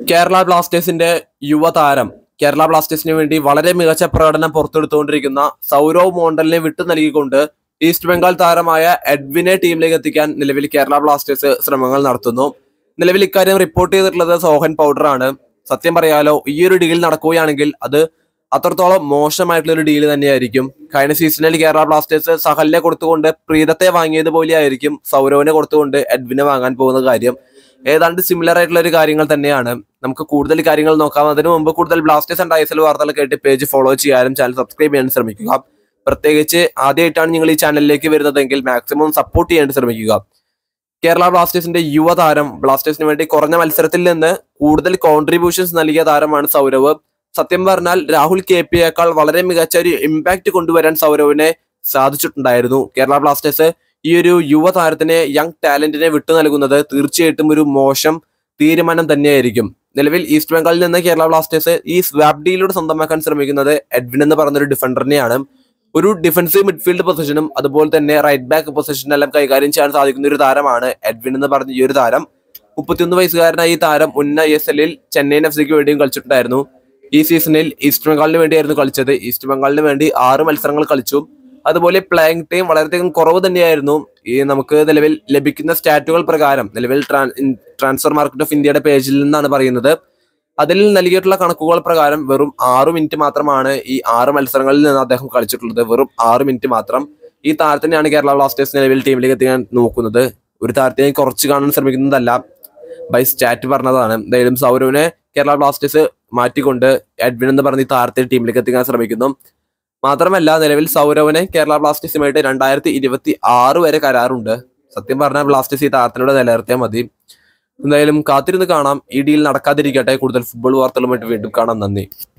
കേരള ബ്ലാസ്റ്റേഴ്സിന്റെ യുവതാരം കേരള ബ്ലാസ്റ്റേഴ്സിന് വേണ്ടി വളരെ മികച്ച പ്രകടനം പുറത്തെടുത്തുകൊണ്ടിരിക്കുന്ന സൗരവ് മോണ്ടലിനെ വിട്ടു നൽകിക്കൊണ്ട് ഈസ്റ്റ് ബംഗാൾ താരമായ എഡ്വിനെ ടീമിലേക്ക് എത്തിക്കാൻ നിലവിൽ കേരള ബ്ലാസ്റ്റേഴ്സ് ശ്രമങ്ങൾ നടത്തുന്നു നിലവിൽ ഇക്കാര്യം റിപ്പോർട്ട് ചെയ്തിട്ടുള്ളത് സോഹൻ പൗഡറാണ് സത്യം പറയാലോ ഈ ഒരു ഡീൽ നടക്കുകയാണെങ്കിൽ അത് അത്രത്തോളം മോശമായിട്ടുള്ള ഒരു ഡീൽ തന്നെയായിരിക്കും കഴിഞ്ഞ സീസണിൽ കേരള ബ്ലാസ്റ്റേഴ്സ് സഹലിനെ കൊടുത്തുകൊണ്ട് പ്രീതത്തെ വാങ്ങിയതുപോലെ ആയിരിക്കും സൗരവിനെ കൊടുത്തുകൊണ്ട് എഡ്വിനെ വാങ്ങാൻ പോകുന്ന കാര്യം ഏതാണ്ട് സിമിലർ ആയിട്ടുള്ള ഒരു കാര്യങ്ങൾ തന്നെയാണ് നമുക്ക് കൂടുതൽ കാര്യങ്ങൾ നോക്കാം അതിനു മുമ്പ് കൂടുതൽ ബ്ലാസ്റ്റേഴ്സ് ആൻഡ് ഐസൽ വാർത്തകൾ കേട്ട് പേജ് ഫോളോ ചെയ്യാനും ചാനൽ സബ്സ്ക്രൈബ് ചെയ്യാൻ ശ്രമിക്കുക പ്രത്യേകിച്ച് ആദ്യമായിട്ടാണ് നിങ്ങൾ ഈ ചാനലിലേക്ക് വരുന്നതെങ്കിൽ മാക്സിമം സപ്പോർട്ട് ചെയ്യാൻ ശ്രമിക്കുക കേരള ബ്ലാസ്റ്റേഴ്സിന്റെ യുവതാരം ബ്ലാസ്റ്റേഴ്സിന് വേണ്ടി കുറഞ്ഞ മത്സരത്തിൽ നിന്ന് കൂടുതൽ കോൺട്രിബ്യൂഷൻസ് നൽകിയ താരമാണ് സൗരവ് സത്യം പറഞ്ഞാൽ രാഹുൽ കെ പിയേക്കാൾ വളരെ മികച്ച ഒരു ഇമ്പാക്ട് കൊണ്ടുവരാൻ സൗരവിനെ സാധിച്ചിട്ടുണ്ടായിരുന്നു കേരള ബ്ലാസ്റ്റേഴ്സ് ഈ ഒരു യുവതാരത്തിനെ യങ് ടാലന്റിനെ വിട്ടു നൽകുന്നത് തീർച്ചയായിട്ടും ഒരു മോശം തീരുമാനം തന്നെയായിരിക്കും നിലവിൽ ഈസ്റ്റ് ബംഗാളിൽ നിന്ന് കേരള ബ്ലാസ്റ്റേഴ്സ് ഈ സ്വാപ് ഡീലിലൂടെ സ്വന്തമാക്കാൻ ശ്രമിക്കുന്നത് എഡ്വിൻ എന്ന് പറയുന്ന ഒരു ഡിഫൻഡറിനെയാണ് ഒരു ഡിഫൻസീവ് മിഡ്ഫീൽഡ് പൊസിഷനും അതുപോലെ തന്നെ റൈറ്റ് ബാക്ക് പൊസിഷനും എല്ലാം കൈകാര്യം ചെയ്യാൻ സാധിക്കുന്ന ഒരു താരമാണ് എഡ്വിൻ എന്ന് പറഞ്ഞ ഈ ഒരു താരം മുപ്പത്തിയൊന്ന് വയസ്സുകാരനായ ഈ താരം മുൻ ഐ എസ് എല്ലിൽ ചെന്നൈയിൻ എഫ് സിക്ക് വേണ്ടിയും കളിച്ചിട്ടുണ്ടായിരുന്നു ഈ സീസണിൽ ഈസ്റ്റ് ബംഗാളിന് വേണ്ടിയായിരുന്നു കളിച്ചത് ഈസ്റ്റ് ബംഗാളിന് വേണ്ടി ആറ് മത്സരങ്ങൾ കളിച്ചു അതുപോലെ പ്ലേയിങ് ടൈം വളരെയധികം കുറവ് തന്നെയായിരുന്നു ഈ നമുക്ക് നിലവിൽ ലഭിക്കുന്ന സ്റ്റാറ്റുകൾ പ്രകാരം നിലവിൽ ട്രാൻസ്ഫർ മാർക്കറ്റ് ഓഫ് ഇന്ത്യയുടെ പേജിൽ നിന്നാണ് പറയുന്നത് അതിൽ നൽകിയിട്ടുള്ള കണക്കുകൾ പ്രകാരം വെറും ആറു മിനിറ്റ് മാത്രമാണ് ഈ ആറ് മത്സരങ്ങളിൽ നിന്ന് അദ്ദേഹം കളിച്ചിട്ടുള്ളത് വെറും ആറ് മിനിറ്റ് മാത്രം ഈ താരത്തിനെയാണ് കേരള ബ്ലാസ്റ്റേഴ്സ് നിലവിൽ ടീമിലേക്ക് എത്തിക്കാൻ നോക്കുന്നത് ഒരു താരത്തിനെ കുറച്ച് കാണാൻ ശ്രമിക്കുന്നതല്ല ബൈ സ്റ്റാറ്റ് പറഞ്ഞതാണ് എന്തായാലും സൗരവിനെ കേരള ബ്ലാസ്റ്റേഴ്സ് മാറ്റിക്കൊണ്ട് എഡ്വിൻ എന്ന് പറഞ്ഞ ഈ താരത്തെ ടീമിലേക്ക് എത്തിക്കാൻ ശ്രമിക്കുന്നു മാത്രമല്ല നിലവിൽ സൗരവിനെ കേരള ബ്ലാസ്റ്റേഴ്സുമായിട്ട് രണ്ടായിരത്തി ഇരുപത്തി ആറ് വരെ കരാറുണ്ട് സത്യം പറഞ്ഞാൽ ബ്ലാസ്റ്റേഴ്സ് ഈ താരത്തിനോട് നിലനിർത്തിയാൽ മതി എന്തായാലും കാത്തിരുന്ന് കാണാം ഈ ഡീൽ നടക്കാതിരിക്കട്ടെ കൂടുതൽ ഫുട്ബോൾ വാർത്തകളുമായിട്ട് വീണ്ടും കാണാം നന്ദി